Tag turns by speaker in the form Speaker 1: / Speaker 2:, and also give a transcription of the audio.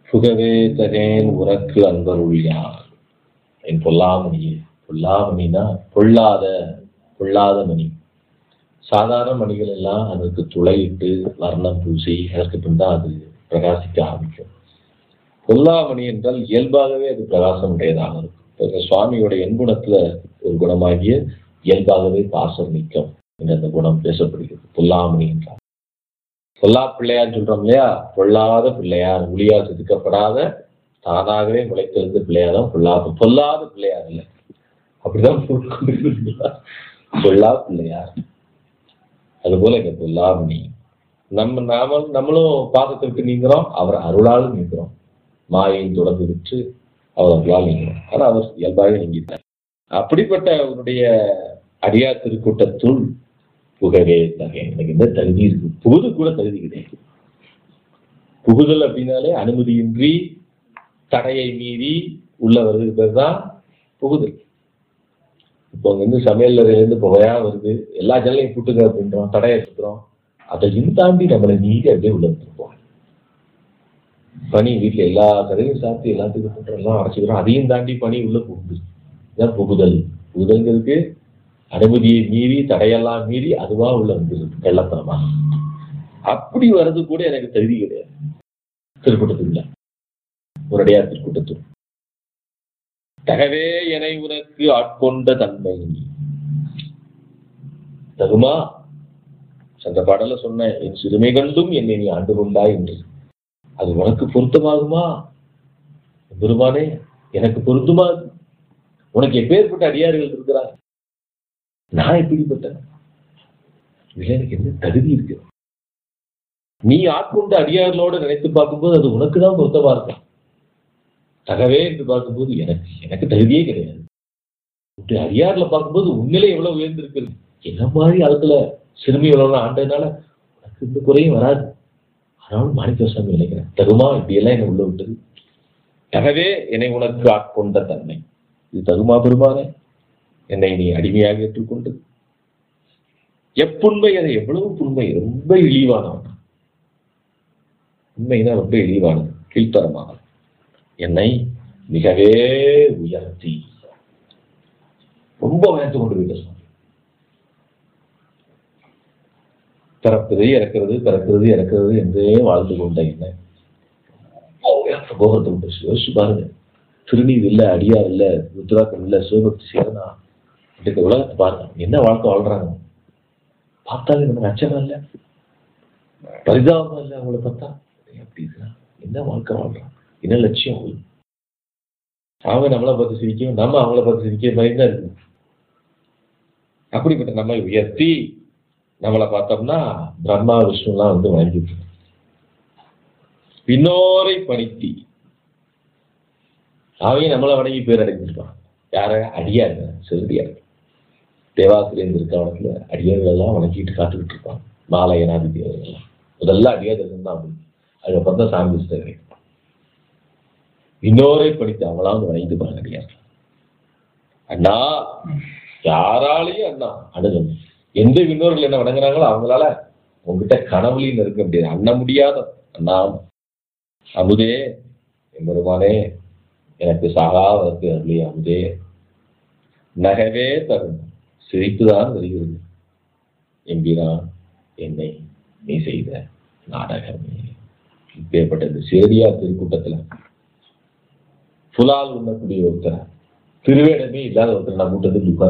Speaker 1: புகவே தகேன் உனக்கு அன்பருள் யார் என் பொல்லாமணியே பொல்லாமணினா பொல்லாத பொல்லாத மணி சாதாரண மணிகள் எல்லாம் அதற்கு துளையிட்டு வர்ணம் பூசி அதற்கு பின் தான் அது பிரகாசிக்க ஆரம்பிக்கும் பொல்லாமணி என்றால் இயல்பாகவே அது பிரகாசம் உடையதாக இருக்கும் இப்ப சுவாமியோட எண்குணத்துல ஒரு குணமாகிய இயல்பாகவே பாசம் நீக்கம் என்ற அந்த குணம் பேசப்படுகிறது பொல்லாமணி என்றால் பொல்லா பிள்ளையார் சொல்றோம் இல்லையா பொல்லாத பிள்ளையார் ஒளியால் செதுக்கப்படாத தானாகவே முளைத்தெழுந்த பிள்ளையார் தான் பொல்லாத பொல்லாத பிள்ளையார் இல்லை அப்படிதான் கொண்டிருக்கிறீங்களா பொல்லா பிள்ளையார் அதுபோல இங்க பொல்லாமணி நம்ம நாம நம்மளும் பாதத்தை விட்டு நீங்கிறோம் அவர் அருளால் நீங்கிறோம் மாயை தொடர்ந்து விட்டு அவர் அருளால் நீங்கிறோம் ஆனா அவர் இயல்பாக நீங்கிட்டார் அப்படிப்பட்ட அவருடைய அடியார் திருக்கூட்டத்துள் புகவே தகை எனக்கு இந்த தகுதி இருக்கு புகுது கூட தகுதி கிடையாது புகுதல் அப்படின்னாலே அனுமதியின்றி தடையை மீறி உள்ள வருது பேர் தான் புகுதல் இப்போ அங்க இருந்து சமையல் அறையிலேருந்து புகையா வருது எல்லா ஜல்லையும் கூட்டுங்க அப்படின்றோம் தடையை சுத்துறோம் அதையும் தாண்டி நம்மளை மீறி அப்படியே உள்ள வந்துருப்போம் பனி வீட்டுல எல்லா கதையும் சாப்பிட்டு எல்லாத்துக்கும் பண்றோம் எல்லாம் அடைச்சிக்கிறோம் அதையும் தாண்டி பனி உள்ள புகுது இதான் புகுதல் புகுதல்ங்கிறதுக்கு அனுமதியை மீறி தடையெல்லாம் மீறி அதுவா உள்ள வந்துருது கள்ளத்தனமா அப்படி வர்றது கூட எனக்கு தகுதி கிடையாது திருக்கூட்டத்துக்குள்ள ஒரு அடையார் திருக்கூட்டத்தில் தகவே எனை உனக்கு ஆட்கொண்ட தன்மை தகுமா சென்ற பாடல சொன்னேன் என் சிறுமை கண்டும் என்னை நீ ஆண்டு கொண்டாய் என்று அது உனக்கு பொருத்தமாகுமா பெருமானே எனக்கு பொருந்துமா அது? உனக்கு எப்பேற்பட்ட அடியார்கள் இருக்கிறாங்க நான் எப்படிப்பட்டேன் இதுல எனக்கு என்ன தகுதி இருக்கு நீ ஆட்கொண்ட அடியார்களோட நினைத்து பார்க்கும்போது அது உனக்கு தான் பொருத்தமா இருக்கும் தகவே என்று பார்க்கும்போது எனக்கு எனக்கு தகுதியே கிடையாது இப்படி அடியார்ல பார்க்கும்போது உண்மையிலே எவ்வளவு உயர்ந்திருக்கிறது என்ன மாதிரி அதுல சிறுமி எவ்வளவு ஆண்டதுனால உனக்கு இந்த குறையும் வராது ஆனாலும் மாணிக்கசாமி நினைக்கிறேன் தகுமா இப்படியெல்லாம் என்னை உள்ள விட்டது தகவே என்னை உனக்கு ஆட்கொண்ட தன்மை இது தகுமா பெருமானே என்னை நீ அடிமையாக ஏற்றுக்கொண்டு எப்புண்மை அது எவ்வளவு புண்மை ரொம்ப இழிவானவன் உண்மைனா ரொம்ப இழிவானது கீழ்த்தரமானது என்னை மிகவே உயர்த்தி ரொம்ப உயர்த்து கொண்டு போயிட்ட சுவாமி பிறப்பது இறக்கிறது பிறக்கிறது இறக்கிறது என்றே வாழ்ந்து கொண்ட என்ன கோபத்தை விட்டு யோசிச்சு பாருங்க திருநீர் இல்ல அடியார் இல்ல ருத்ராக்கம் இல்ல சிவபக்தி சேரனா இந்த உலகத்தை பாருங்க என்ன வாழ்க்கை வாழ்றாங்க பார்த்தாலே நமக்கு அச்சகம் இல்ல பரிதாபம் இல்ல அவங்கள பார்த்தா அப்படி இருக்கிறான் என்ன வாழ்க்கை வாழ்றான் என்ன லட்சியம் அவங்களுக்கு அவங்க நம்மளை பார்த்து சிரிக்கும் நம்ம அவங்கள பார்த்து சிரிக்கிற மாதிரி தான் இருக்கு அப்படிப்பட்ட நம்மை உயர்த்தி நம்மளை பார்த்தோம்னா பிரம்மா விஷ்ணுலாம் வந்து வணங்கிட்டு பின்னோரை பணித்தி அவங்க நம்மளை வணங்கி பேர் அடைஞ்சிருப்பான் யார அடியார் சிறுடியார் தேவாசிரியர் திருக்கவனத்துல அடியார்கள் எல்லாம் வணங்கிட்டு காத்துக்கிட்டு இருப்பான் மாலை ஏனாதிபதி அவர்கள்லாம் முதல்ல அடியார் தான் அப்படி அதுக்கப்புறம் தான் சாமி கிடைக்கும் இன்னொரை படித்து அவங்களாம் வந்து வணங்கிட்டு பாருங்க அடியார் அண்ணா யாராலையும் அண்ணா அணுகணும் எந்த விண்ணோர்கள் என்ன வணங்குறாங்களோ அவங்களால உங்ககிட்ட கனவுலையும் இருக்க முடியாது அண்ண முடியாத அண்ணா அமுதே எம்பெருமானே எனக்கு சகாவதற்கு அருளி அமுதே நகவே தரும் சிரிப்புதான் வருகிறது எம்பிரான் என்னை நீ செய்த நாடகமே இப்பேற்பட்ட இந்த சேரியார் திருக்கூட்டத்துல புலால் உண்ணக்கூடிய ஒருத்தர் திருவேடமே இல்லாத ஒருத்தர் நம்ம கூட்டத்துக்கு உட்கார்ந்து